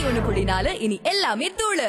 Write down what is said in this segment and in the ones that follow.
ஒண்ணு புள்ளி நாலு இனி எல்லாமே தூளு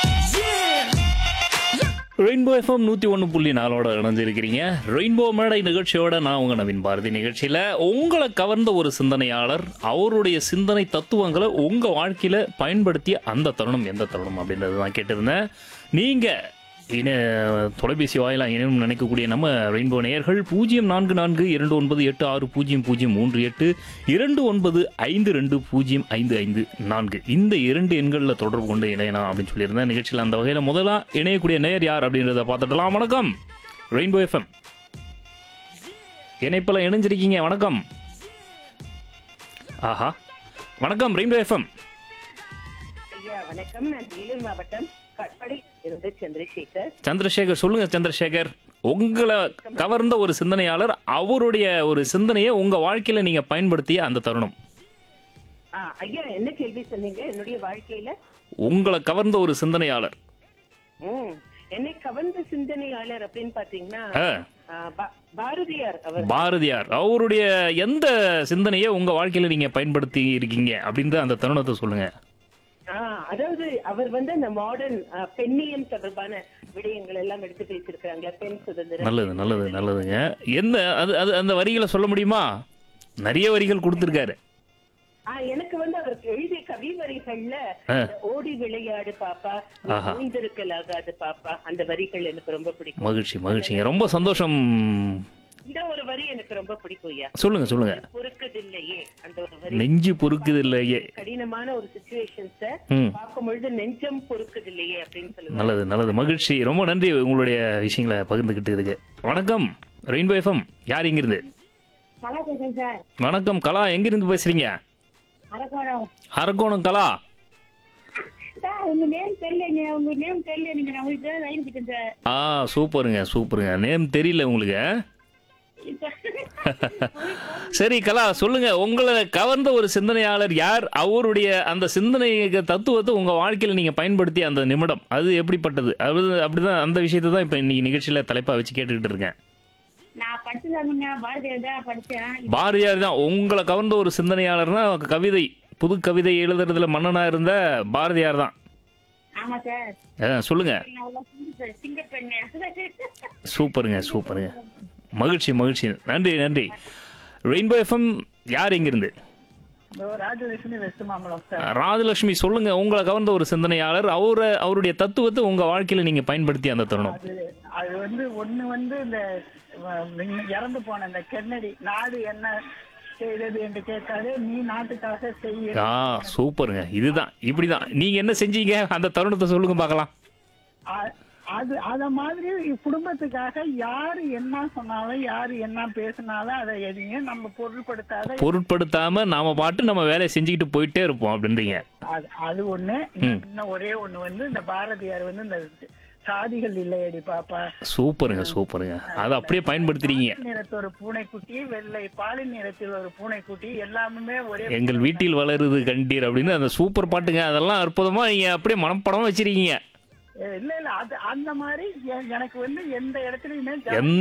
ரெயின்போ எஃப்எம் நூற்றி ஒன்று புள்ளி நாலோட இணைஞ்சிருக்கிறீங்க ரெயின்போ மேடை நிகழ்ச்சியோட நான் உங்கள் நவீன் பாரதி நிகழ்ச்சியில் உங்களை கவர்ந்த ஒரு சிந்தனையாளர் அவருடைய சிந்தனை தத்துவங்களை உங்கள் வாழ்க்கையில் பயன்படுத்திய அந்த தருணம் எந்த தருணம் அப்படின்றது தான் கேட்டிருந்தேன் நீங்கள் இன தொலைபேசி வாயிலாக இனம் நினைக்கக்கூடிய நம்ம ரெயின்போ நேயர்கள் பூஜ்ஜியம் நான்கு நான்கு இரண்டு ஒன்பது எட்டு ஆறு பூஜ்ஜியம் பூஜ்ஜியம் மூன்று எட்டு இரண்டு ஒன்பது ஐந்து ரெண்டு பூஜ்ஜியம் ஐந்து ஐந்து நான்கு இந்த இரண்டு எண்களில் தொடர்பு கொண்டு இணையலாம் அப்படின்னு சொல்லியிருந்தேன் நிகழ்ச்சியில் அந்த வகையில் முதலா இணையக்கூடிய நேயர் யார் அப்படின்றத பார்த்துடலாம் வணக்கம் ரெயின்போ எஃப்எம் இணைப்பில் இணைஞ்சிருக்கீங்க வணக்கம் ஆஹா வணக்கம் ரெயின்போ எஃப்எம் ஐயா வணக்கம் நான் வேலூர் மாவட்டம் கட்படி இருந்து சந்திரசேகர் சந்திரசேகர் சொல்லுங்க சந்திரசேகர் உங்களை கவர்ந்த ஒரு சிந்தனையாளர் அவருடைய ஒரு சிந்தனையை உங்க வாழ்க்கையில நீங்க பயன்படுத்திய அந்த தருணம் ஆ, ஐயா என்ன கேள்வி சொன்னீங்க என்னுடைய வாழ்க்கையில உங்களை கவர்ந்த ஒரு சிந்தனையாளர் ம், என்னை கவர்ந்த சிந்தனையாளர் அப்படின்னு பாத்தீங்கன்னா ஆ, ஆ, பா- பாரதியார் அவர் பாரதியார் அவருடைய எந்த சிந்தனையை உங்க வாழ்க்கையில நீங்க பயன்படுத்தி இருக்கீங்க அப்படின்ற அந்த தருணத்தை சொல்லுங்க ஆ, அதாவது அவர் வந்து அந்த மாடர்ன் பெண்ணியம் தொடர்பான விடயங்கள் எல்லாம் எடுத்து பேசியிருக்கிறாங்க பெண் சுதந்திரம் நல்லது நல்லது நல்லதுங்க என்ன அது அது அந்த வரிகளை சொல்ல முடியுமா நிறைய வரிகள் கொடுத்துருக்காரு ஆ, எனக்கு வந்து அவர் எழுதிய கவி வரிகள்ல ஆ. ஓடி விளையாடு பாப்பா ஆஹா. ஓய்ந்திருக்கலாகாது பாப்பா அந்த வரிகள் எனக்கு ரொம்ப பிடிக்கும் மகிழ்ச்சி மகிழ்ச்சிங்க ரொம்ப சந்தோஷம் இந்த ஒரு வரி எனக்கு ரொம்ப பிடிக்கும் ஐயா சொல்லுங்க சொல்லுங்க பொறுக்குதில்லையே அந்த ஒரு வரி நெஞ்சு பொறுக்குது இல்லையே கடினமான ஒரு சுச்சுவேஷன்ஸ ம் பார்க்கும் பொழுது நெஞ்சம் பொறுக்குதில்லையே அப்படின்னு சொல்லுவாங்க நல்லது நல்லது மகிழ்ச்சி ரொம்ப நன்றி உங்களுடைய விஷயங்களை பகிர்ந்துக்கிட்டதுக்கு வணக்கம் ரெயின்போ எஃப்எம் யார் இங்கிருந்து வணக்கம் சார் வணக்கம் கலா எங்கிருந்து பேசுறீங்க அரக்கோணம் அரக்கோணம் கலா சார் உங்க நேம் தெரியலங்க உங்க நேம் தெரியல நீங்க நான் உங்களுக்கு லைன் கிட்டேன் சார் ஆ சூப்பருங்க சூப்பருங்க நேம் தெரியல உங்களுக்கு சரி கலா சொல்லுங்க உங்களை கவர்ந்த ஒரு சிந்தனையாளர் யார் அவருடைய அந்த சிந்தனை தத்துவத்தை உங்க வாழ்க்கையில நீங்க பயன்படுத்தி அந்த நிமிடம் அது எப்படிப்பட்டது அது அப்படிதான் அந்த விஷயத்தை தான் இப்ப இன்னைக்கு நிகழ்ச்சியில தலைப்பா வச்சு கேட்டுக்கிட்டு இருக்கேன் நான் படிச்சதானுங்க பாரதியார் தான் படிச்சேன் பாரதியார் தான் உங்களை கவர்ந்த ஒரு சிந்தனையாளர்னா கவிதை புது கவிதை எழுதுறதுல மன்னனா இருந்த பாரதியார் தான் ஆமா சார் ஆ, சொல்லுங்க நான் உள்ள சிங்க- சிங்க பெண்ணு சூப்பருங்க சூப்பருங்க மகிழ்ச்சி மகிழ்ச்சி நன்றி நன்றி ரெயின்போ எஃப்எம் யார் எங்கிருந்து ராஜலட்சுமி வெஸ்ட் மாம்பலம் சார் ராஜலட்சுமி சொல்லுங்க உங்களை கவர்ந்த ஒரு சிந்தனையாளர் அவரை அவருடைய தத்துவத்தை உங்க வாழ்க்கையில நீங்க பயன்படுத்தி அந்த தருணம் அது அது வந்து ஒண்ணு வந்து இந்த அஹ், மின்ன- இறந்து போன இந்த கென்னடி நாடு என்ன செய்தது என்று கேட்காது நீ நாட்டுக்காக செய்ய ஆ சூப்பருங்க இதுதான் இப்படிதான் நீங்க என்ன செஞ்சீங்க அந்த தருணத்தை சொல்லுங்க பார்க்கலாம் அ- அது அத மாதிரி குடும்பத்துக்காக யாரு என்ன சொன்னாலும் யாரு என்ன பேசினாலும் அதை எதையும் நம்ம பொருட்படுத்தாத பொருட்படுத்தாம நாம பாட்டு நம்ம வேலையை செஞ்சுக்கிட்டு போயிட்டே இருப்போம் அப்படின்றீங்க அது அது ஒண்ணு இன்னும் ஒரே ஒண்ணு வந்து இந்த பாரதியார் வந்து இந்த சாதிகள் இல்லையடி பாப்பா சூப்பருங்க சூப்பருங்க அதை அப்படியே பயன்படுத்துறீங்க நிறத்து ஒரு பூனைக்குட்டி வெள்ளை பாலின் நிறத்தில் ஒரு பூனைக்குட்டி எல்லாமே ஒரே எங்கள் வீட்டில் வளருது கண்டீர் அப்படின்னு அந்த சூப்பர் பாட்டுங்க அதெல்லாம் அற்புதமா நீங்க அப்படியே மனப்படமா வச்சிருக்கீங்க இல்ல இல்ல அது அந்த மாதிரி எ- எனக்கு வந்து எந்த இடத்துலயுமே எந்த